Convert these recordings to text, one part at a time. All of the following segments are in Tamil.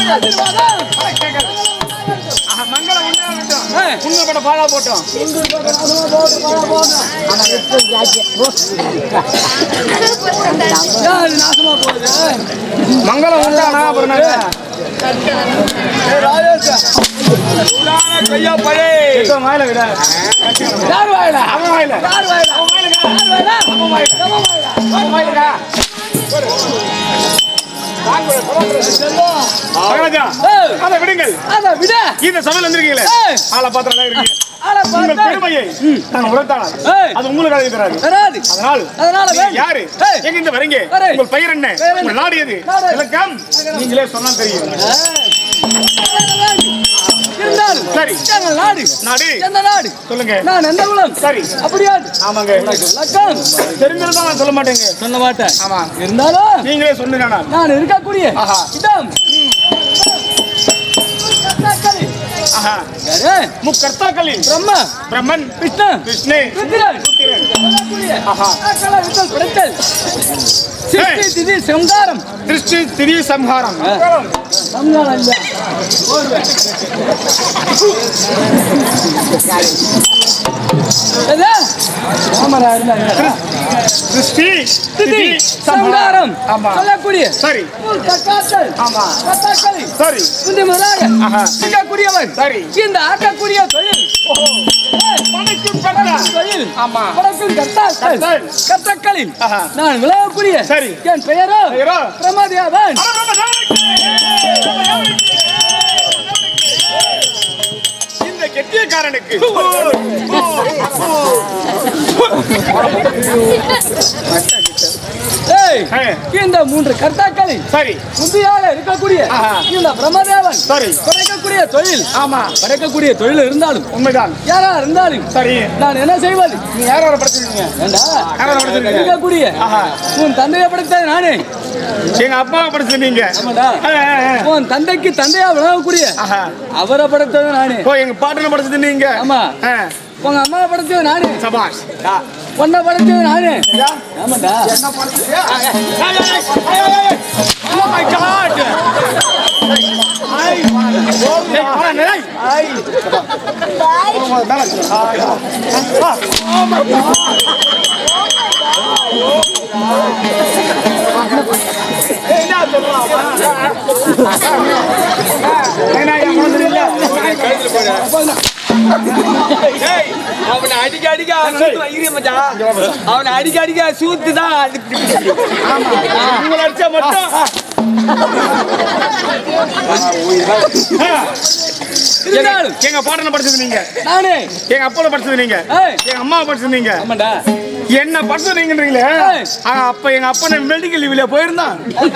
ஆஹா, மங்களம் உண்டா வேண்டும். உண்மைப்பட பாழா போட்டோம் யாரு நாசமா போகுது மங்களம் உண்டானா அப்புறம் நாங்க கையா பழே வாயில விட யார் வாயில அவன் வாயில யார் வாயில அவன் வாயில யார் வாயில நம்ம வாயில நம்ம வாயில அவன் வாயிலடா மகாராஜா ஏய், அதை விடுங்கள் அத விட இந்த சமையல் வந்திருக்கீங்களே ஏய். ஆளை பாத்திரம் இருக்கு ஆள உங்கள் பார்த்தா பெருமையை நான் உழைத்தானால் ஏய். அது உங்களுக்கு அழகு தராது வராது அதனால் அதனால நீங்க வேணும். யாரு ஏய். எங்க இருந்து வரீங்க வரேன். உங்கள் பெயர் என்ன பெயர் என்ன? உங்கள் நாடு எது நாடு. இலக்கம் நீங்களே சொன்னா தெரியும் இருந்தாலும் சரி. எங்கள் நாடு நாடு எந்த நாடு சொல்லுங்க நான் எந்த குலம் சரி அப்படியாது ஆமாங்க லக்கம் தெரிஞ்சிருந்தா நான் சொல்ல மாட்டேங்க சொல்ல மாட்டேன் ஆமா இருந்தாலும் நீங்களே சொன்னீங்க நான் நான் இருக்கக்கூடிய ஆஹா. இடம் ஆஹா யாரு முக்கர்த்தாக்களில் பிரம்மா பிரம்மன் விஷ்ணு விஷ்ணு ருத்ரன் ருத்திரன். சொல்லக்கூடிய ஆஹா. ஆக்கள வித்தல் படைத்தல் சிருஷ்டி திதி சம்காரம் திருஷ்டி திரி சம்ஹாரம் சம்காரம் இல்ல எது? ராமரா இருந்தாங்க திருஷ்டி திதி திதி சம்காரம் ஆமா சொல்லக்கூடிய சரி உள் தக்காத்தல் ஆமா தக்காக்களை சரி முந்தி முதலாக ஆஹா. இருக்கக்கூடியவன் சரி. இந்த ஆக்கக்கூடிய தொழில் ஏய், படைக்கும் கர்த்தா. தொழில் ஆமா படைக்கும் கர்த்தாக்கள் கர்த்தர். கர்த்தாக்களில் ஆஹா. நான் விளையக்கூடிய சரி. என் பெயரோ பெயரோ? பிரமதேவன் இந்த கெட்டியக்காரனுக்கு ஏய், ஏய். இந்த மூன்று கர்த்தாக்களில் சரி முந்தியாக இருக்கக்கூடிய ஆஹா. இந்த பிரம்மதேவன் சரி படைக்கக்கூடிய தொழில் ஆமா படைக்கக்கூடிய தொழில் இருந்தாலும் உண்மைதான் யாரா இருந்தாலும் சரி நான் என்ன செய்வது நீ யாரோட படிச்சிருக்கீங்க ஏண்டா? யாரோட படிச்சிருக்கீங்க இருக்கக்கூடிய ஆஹா. உன் தந்தையை படைத்தது நானே எங்க அப்பா படிச்சிருந்தீங்க ஆமாடா. உன் தந்தைக்கு தந்தையா விளங்கக்கூடிய ஆஹா அவரை படைத்தது நானே ஓ எங்க பாட்டுல படிச்சது நீங்க ஆமா ஆ, உங்க அம்மாவை படைத்தது நானே சபாஷ் உன்னை படைத்தது நானே ஆமாடா Oh my God! ஏய், போடா, நிலை. Oh, மேல இருக்கு. ஆ, ஆ. ஏய், என்ன சொல்றான் அவன்? ஏன்னா, என் குழந்தை இல்ல. அவனை அடிக்க அடிக்க அவன் வந்து வைக்கிறேன் மச்சான் அவனை அடிக்க அடிக்க சூத்து தான் அது இப்படி இப்படி இப்படி. உங்களை அடிச்சா மட்டும் இருந்தாலும் எங்க பாட்டனை படிச்சது நீங்க நானே எங்க அப்பாவை படிச்சது நீங்க ஏய். எங்க அம்மாவை படிச்சது நீங்க ஆமாடா என்ன படிச்சது நீங்கன்றீங்களே ஏய். ஆனா அப்ப எங்க அப்பா மெடிக்கல் லீவ்ல போயிருந்தான்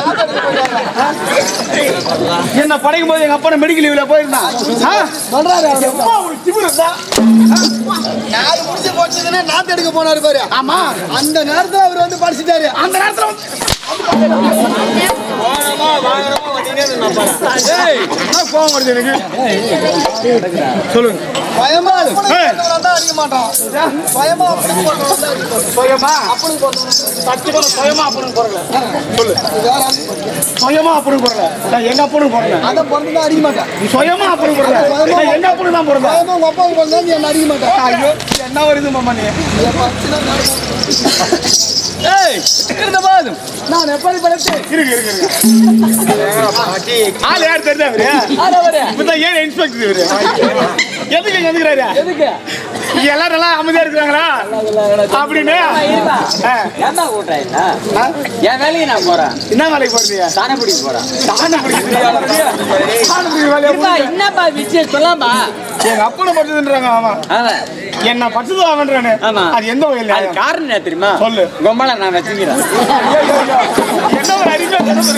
என்ன படைக்கும் போது எங்க அப்பா மெடிக்கல் லீவ்ல போயிருந்தான் ஆ? சொல்றாரு அவரு. அம்மா, ஒரு திமிரு இருந்தா. நாலு முடிச்சு போச்சதுன்னா நாத்து எடுக்க போனாரு பாரு ஆமா அந்த நேரத்துல அவர் வந்து படிச்சுட்டாரு அந்த நேரத்துல வந்து- வாங்கறமா வாங்கறமா வண்டினே நான் பாரு ஏய், என்ன கோவம் வருது எனக்கு சொல்லுங்க பயமா ஏய். அடிக்க மாட்டான் பயமா அப்படி போட்டவன் தான் அடிக்க மாட்டான். சுயமா சத்தியமா சுயமா அப்படின்னு போறல சொல்லு சுயமா அப்படின்னு போறல நான் எங்க அப்படின்னு போறல அதை பிறந்து தான் அடிக்க மாட்டான் நீ சுயமா அப்படின்னு போறல நான் எங்க அப்படின்னு தான் போறல பயமா உங்க அப்பாவுக்கு பிறந்தா நீ என்ன அடிக்க மாட்டான் ஐயோ என்ன வருது மாமா நீ என் பச்சுனா நான் ஏய் இருந்த போதும் நான் எப்படி படைத்தேன் இருக்கு இருக்கு இருக்கு ஆள் யார் தெரிஞ்சா அவரு ஆரவரே இப்பதான் ஏன் இன்ஸ்பெக்டர் இவரு எதுக்கு இங்க வந்துக்கிறாரு எதுக்கு இங்க எல்லாரும் நல்லா அமைதியா இருக்கிறாங்களா அப்படின்னு ஆ. ஏன்டா கூட்டாயில்ல ஆ? என் வேலையை நான் போறேன் என்ன வேலைக்கு போறீங்க தானே பிடிக்க போறேன் தானே பிடிக்கிறீங்க தானே பிடிக்கிற வேலையா இருப்பா, போறீங்க? என்னப்பா விஷயம் சொல்லாமா எங்க அப்பனை படிச்சதுன்றாங்க அவன் அவன் என்ன படிச்சது அவன்றானே ஆமா. அது எந்த வகையில் அது காரணம் என்ன தெரியுமா சொல்லு. கொம்பளை நான் வச்சுக்கிறேன் என்ன ஒரு அறிவு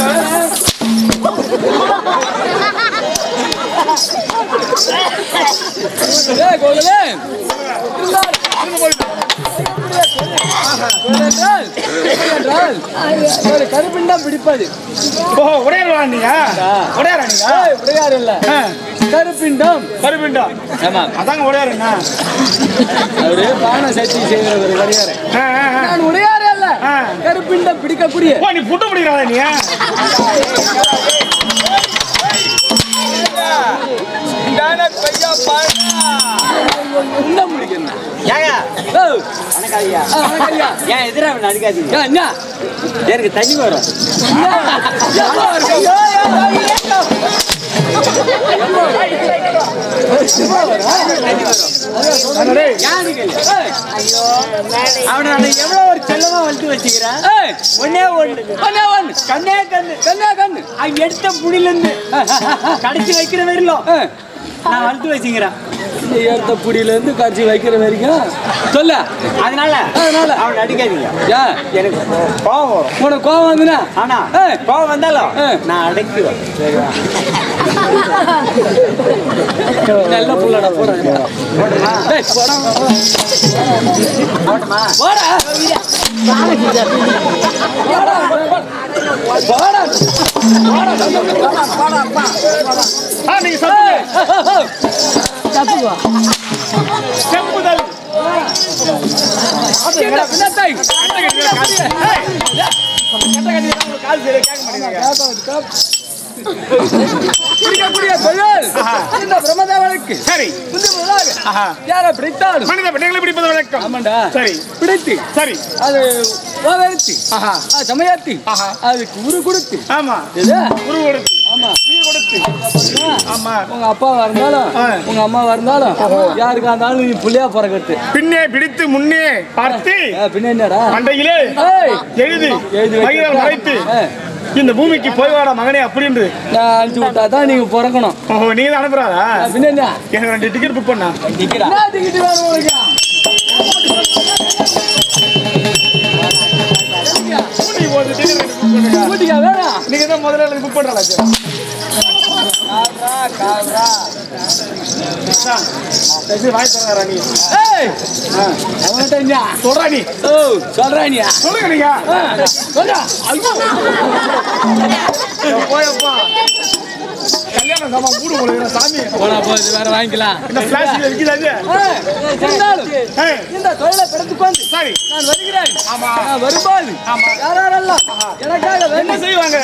ஏய் கோகுலே ஏனென்றால் ஏனென்றால் ஒரு கருப்பிண்டம் பிடிப்பது ஓ உடையாரா நீங்க உடையாரா நீங்க ஏய், உடையார் இல்ல ஆ, கருப்பிண்டம் கருப்பிண்டா ஆமா அதாங்க உடையாருங்க அவரு பான சட்டி செய்கிற ஒரு வரியாரு ஆ, ஆ, ஆ. நான் உடையாரே அல்ல ஆ. கருப்பிண்டம் பிடிக்கக்கூடிய ஓ நீ புட்டு பிடிக்கிறாளா நீ ஏங்க ஓ, வணக்கம் ஐயா ஆ, வணக்கம் ஐயா. ஏன் எதிரா அவனை அடிக்காதீங்க ஏன், என்ன எனக்கு தண்ணி வரும் எவ்வளோ இருக்கு? ஐயோ, ஐயோ, ஐயோ. ஏன் கேளு ஏய், அவனை நான் எவ்வளோ ஒரு செல்லமா வளர்த்து வச்சுக்கிறேன் ஏய், ஒன்னே ஒன்று ஒண்ணே ஒண்ணு. கண்ணே கண்ணு கண்ணா கண்ணு அவன் எடுத்த புடியிலிருந்து கடைசி வைக்கிற வரையிலும் ஏய், நான் வளர்த்து வச்சுக்கிறேன் இந்த ஏத்த புடியில இருந்து கட்சி வைக்கிற வரைக்கும் சொல்ல அதனால அதனால? அவனை அடிக்காதீங்க ஏன் எனக்கு கோவம் வரும் உனக்கு கோவம் வந்துனா ஆனா ஏய். கோவம் வந்தாலும் ஏய். நான் அடக்குவேன் நல்ல புள்ளடா போடா ஏய், போடா போட்டுமா போடா போடா ஆ, நீங்க சொல்லுங்க. செப்புதல் அப்படின்னா பின்னத்தை. கால் சரியா கேட்க மாட்டேங்குது பிடிக்கக்கூடிய தொழில் இந்த பிரம்மதேவனுக்கு சரி முந்தி முதலாக ஆஹா. யாரை பிடித்தாலும் மனித பெண்களை பிடிப்பது வழக்கம் ஆமாண்டா சரி பிடித்து சரி அது உபகரித்து ஆஹா அது சமையத்தி ஆஹா. அதுக்கு உரு கொடுத்து ஆமா இது உரு கொடுத்து ஆமா உயிர் கொடுத்து ஆமா உங்க அப்பாவா இருந்தாலும் ஆ. உங்க அம்மாவா இருந்தாலும் யாருக்கா இருந்தாலும் நீ புள்ளையா பிறக்கிறது பின்னே பிடித்து முன்னே பார்த்து பின்ன என்னடா மண்டையிலே ஏய், எழுதி எழுதி வைக்க மயிரால் மறைத்து ஆ. இந்த பூமிக்கு போய் வாடா மகனே அப்படின்னு நான் அனுப்பிச்சு விட்டா தான் நீங்க பிறக்கணும் ஓஹோ நீங்க தான் அனுப்புறாரா ஆ, பின்ன என்ன எனக்கு ரெண்டு டிக்கெட் புக் பண்ணா நிக்கிறா என்ன டிக்கெட் வேணும் உங்களுக்கு ஊட்டி போகுது ticket ரெண்டு book பண்ணுங்க. ஊட்டிக்கா வேணாம் நீங்க தான் முதல்ல எனக்கு புக் பண்றா வாய் தராரா நீ ஏய் அவன்கிட்ட என்ன சொல்றா நீ ஓ சொல்றேன் நீ சொல்லுங்க நீங்க சொல்றா போயப்பா கல்யாணம் சாமான் கூடு போல சாமி போனா போகுது வேற வாங்கிக்கலாம் இந்த பிளாஸ்டிக் விற்கிறாது ஏய், இருந்தாலும் ஏய், இந்த தொழிலை பிடித்துக்கொண்டு சரி நான் வருகிறேன் ஆமா. நான் வரும்போது ஆமா. யாரெல்லாம் எனக்காக என்ன வேணும் செய்வாங்க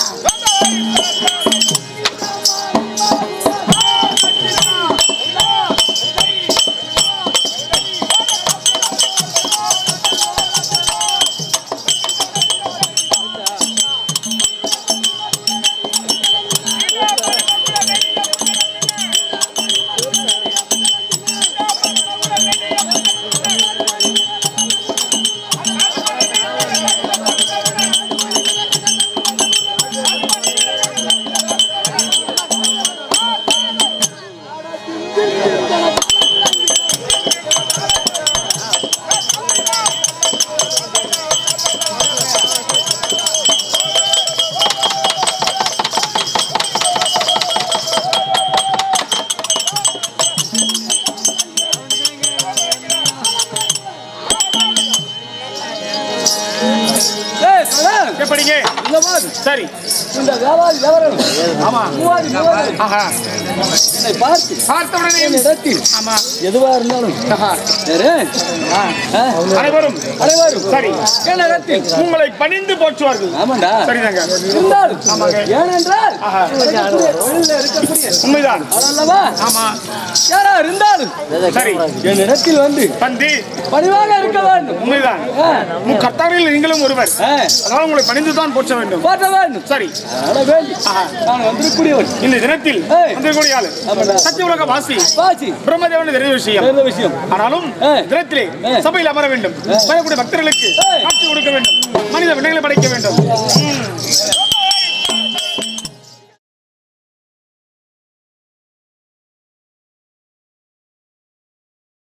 ஏய் சொல்றேன் எப்படிங்க இந்த பாரு சரி இந்த வியாபாரி வியாபாரம் ஆமா மூவாதி மூவாதி ஆஹா என்னை பார்த்து பார்த்தவுடனே என் இடத்தில் ஆமா எதுவா இருந்தாலும் ஆஹா யாரு? ஆ. ஆ? அனைவரும் அனைவரும் சரி என் இடத்தில் உங்களை பணிந்து போற்றுவார்கள் ஆமாண்டா சரிதாங்க இருந்தாலும் ஆமாங்க. ஏனென்றால் ஆஹா. இருக்கக்கூடிய தொழில்ல இருக்கக்கூடிய உண்மைதான் அதல்லவா ஆமா யாரா இருந்தாலும் சரி என் இடத்தில் வந்து வந்து பணிவாக இருக்க வேண்டும் உண்மைதான் ஆ. உன் கர்த்தாவில் நீங்களும் ஒருவர் ஆ. அதனால உங்களை பணிந்து தான் போற்ற வேண்டும் போற்ற வேண்டும் சரி ஆட வேண்டும் ஆஹா. நான் வந்திருக்கூடியவன் இந்த தினத்தில் ஏய். வந்திருக்கூடிய ஆளு ஆமாடா. சத்திய உலக வாசி பாச்சி பிரம்மதேவன் தெரிந்த விஷயம் தெரிந்த விஷயம் ஆனாலும் ஏய். தினத்திலே ஏய். சபையில் அமர வேண்டும் வரக்கூடிய பக்தர்களுக்கு ஏய். காட்சி கொடுக்க வேண்டும் மனித வினைகளை படைக்க வேண்டும்